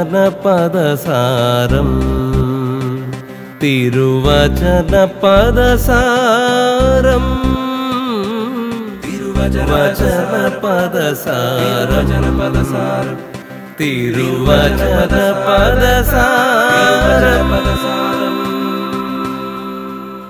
തിരുവചനപദസാരം തിരുവചനപദസാരം തിരുവചനപദസാരം തിരുവചനപദസാരം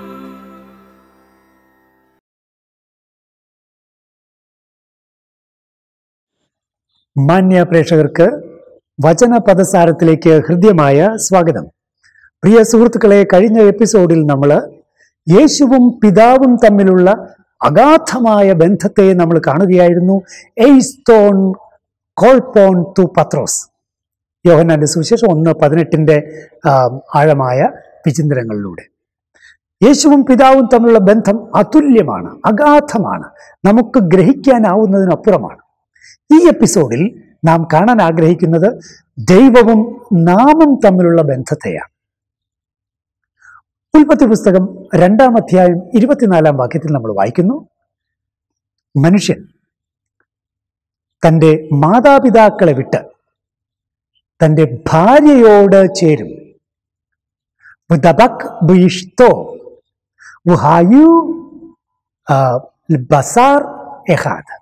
മാന്യ പ്രേക്ഷകർക്ക് വചന പദസാരത്തിലേക്ക് ഹൃദ്യമായ സ്വാഗതം പ്രിയ സുഹൃത്തുക്കളെ കഴിഞ്ഞ എപ്പിസോഡിൽ നമ്മൾ യേശുവും പിതാവും തമ്മിലുള്ള അഗാധമായ ബന്ധത്തെ നമ്മൾ കാണുകയായിരുന്നു എയ്സ്തോൺ കോൾപോൺ തു പത്രോസ് യോഹന്നാന്റെ സുവിശേഷം ഒന്ന് പതിനെട്ടിന്റെ ആ, ആഴമായ വിചിന്തനങ്ങളിലൂടെ യേശുവും പിതാവും തമ്മിലുള്ള ബന്ധം അതുല്യമാണ് അഗാധമാണ് നമുക്ക് ഗ്രഹിക്കാനാവുന്നതിനപ്പുറമാണ് ഈ എപ്പിസോഡിൽ നാം കാണാൻ ആഗ്രഹിക്കുന്നത് ദൈവവും നാമും തമ്മിലുള്ള ബന്ധത്തെയാണ് ഉൽപ്പത്തി പുസ്തകം രണ്ടാം അധ്യായം ഇരുപത്തിനാലാം വാക്യത്തിൽ നമ്മൾ വായിക്കുന്നു മനുഷ്യൻ തൻ്റെ മാതാപിതാക്കളെ വിട്ട് തൻ്റെ ഭാര്യയോട് ചേരും ബുദബക് ബുയിഷ്തോ വുഹായു ആ, ബസാർ എഹാദ്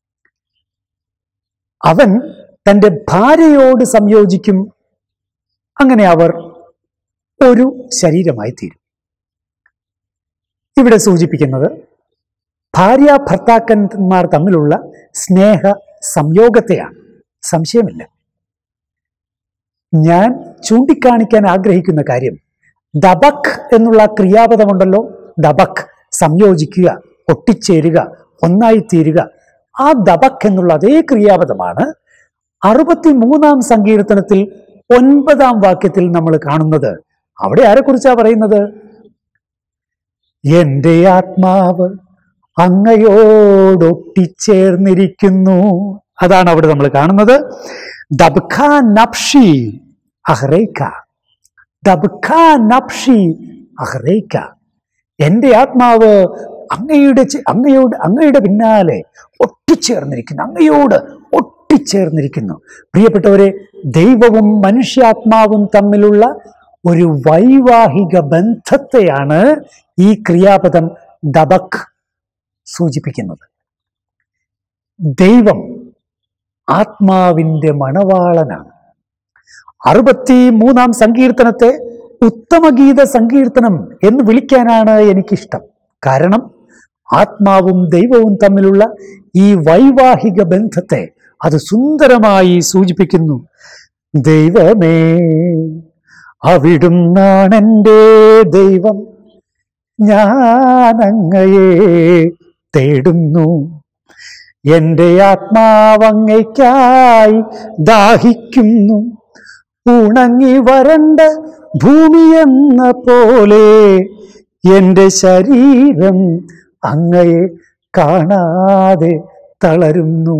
അവൻ തൻ്റെ ഭാര്യയോട് സംയോജിക്കും അങ്ങനെ അവർ ഒരു ശരീരമായി തീരും ഇവിടെ സൂചിപ്പിക്കുന്നത് ഭാര്യ ഭർത്താക്കന്മാർ തമ്മിലുള്ള സ്നേഹ സംയോഗത്തെയാണ് സംശയമില്ല ഞാൻ ചൂണ്ടിക്കാണിക്കാൻ ആഗ്രഹിക്കുന്ന കാര്യം ദബക് എന്നുള്ള ക്രിയാപദമുണ്ടല്ലോ ദബക് സംയോജിക്കുക ഒട്ടിച്ചേരുക ഒന്നായിത്തീരുക ആ ദബക് എന്നുള്ള അതേ ക്രിയാപദമാണ് അറുപത്തി മൂന്നാം സങ്കീർത്തനത്തിൽ ഒൻപതാം വാക്യത്തിൽ നമ്മൾ കാണുന്നത് അവിടെ ആരെക്കുറിച്ചാ പറയുന്നത് എന്റെ ആത്മാവ് അങ്ങയോടൊട്ടിച്ചേർന്നിരിക്കുന്നു അതാണ് അവിടെ നമ്മൾ കാണുന്നത് ദബ്ഖ നപ്ഷി അഹ്റേക്ക ദബ്ഖ നപ്ഷി അഹ്റേക്ക എന്റെ ആത്മാവ് അങ്ങയുടെ ചെ- അങ്ങയോട് അങ്ങയുടെ പിന്നാലെ ഒട്ടിച്ചേർന്നിരിക്കുന്നു അങ്ങയോട് ഒട്ടിച്ചേർന്നിരിക്കുന്നു പ്രിയപ്പെട്ടവരെ ദൈവവും മനുഷ്യാത്മാവും തമ്മിലുള്ള ഒരു വൈവാഹിക ബന്ധത്തെയാണ് ഈ ക്രിയാപദം ദബക് സൂചിപ്പിക്കുന്നത് ദൈവം ആത്മാവിൻ്റെ മണവാളനാണ് അറുപത്തി മൂന്നാം സങ്കീർത്തനത്തെ ഉത്തമഗീത സങ്കീർത്തനം എന്ന് വിളിക്കാനാണ് എനിക്കിഷ്ടം കാരണം ആത്മാവും ദൈവവും തമ്മിലുള്ള ഈ വൈവാഹിക ബന്ധത്തെ അത് സുന്ദരമായി സൂചിപ്പിക്കുന്നു ദൈവമേ അവിടുന്നാണെൻ്റെ ദൈവം ഞാൻ അങ്ങയെ തേടുന്നു എൻ്റെ ആത്മാവങ്ങയ്ക്കായി ദാഹിക്കുന്നു ഉണങ്ങി വരണ്ട ഭൂമിയെന്ന പോലെ എൻ്റെ ശരീരം അങ്ങയെ കാണാതെ തളരുന്നു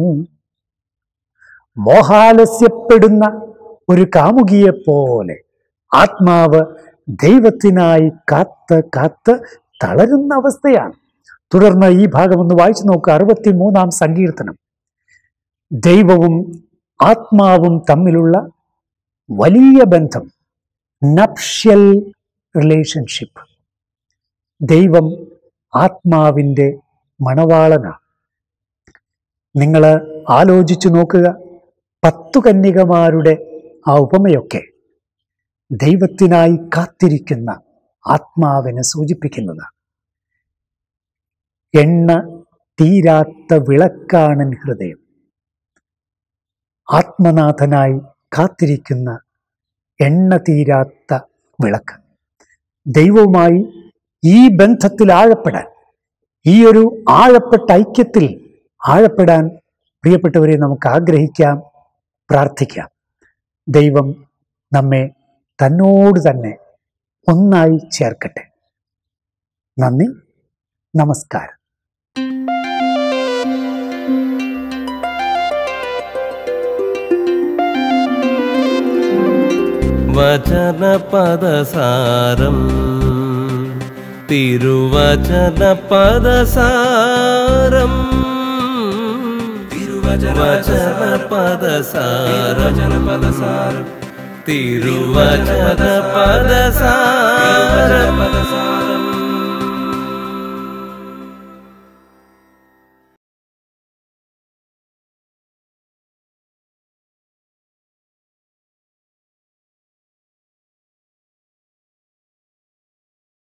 മോഹാലസ്യപ്പെടുന്ന ഒരു കാമുകിയെ പോലെ ആത്മാവ് ദൈവത്തിനായി കാത്ത് കാത്ത് തളരുന്ന അവസ്ഥയാണ് തുടർന്ന് ഈ ഭാഗം ഒന്ന് വായിച്ചു നോക്കുക അറുപത്തി മൂന്നാം സങ്കീർത്തനം ദൈവവും ആത്മാവും തമ്മിലുള്ള വലിയ ബന്ധം നപ്ഷ്യൽ റിലേഷൻഷിപ്പ് ദൈവം ആത്മാവിൻ്റെ മണവാളനാണ് നിങ്ങൾ ആലോചിച്ചു നോക്കുക പത്തു കന്യകമാരുടെ ആ ഉപമയൊക്കെ ദൈവത്തിനായി കാത്തിരിക്കുന്ന ആത്മാവിനെ സൂചിപ്പിക്കുന്നതാണ് എണ്ണ തീരാത്ത വിളക്കാണൻ ഹൃദയം ആത്മനാഥനായി കാത്തിരിക്കുന്ന എണ്ണ തീരാത്ത വിളക്ക് ദൈവവുമായി ഈ ബന്ധത്തിൽ ആഴപ്പെടാൻ ഈ ഒരു ആഴപ്പെട്ട ഐക്യത്തിൽ ആഴപ്പെടാൻ പ്രിയപ്പെട്ടവരെ നമുക്ക് ആഗ്രഹിക്കാം പ്രാർത്ഥിക്കാം ദൈവം നമ്മെ തന്നോട് തന്നെ ഒന്നായി ചേർക്കട്ടെ നന്ദി നമസ്കാരം വചനപദസാരം തിരുവചനപദസാരം തിരുവചനപദസാരം തിരുവചന പദസാരം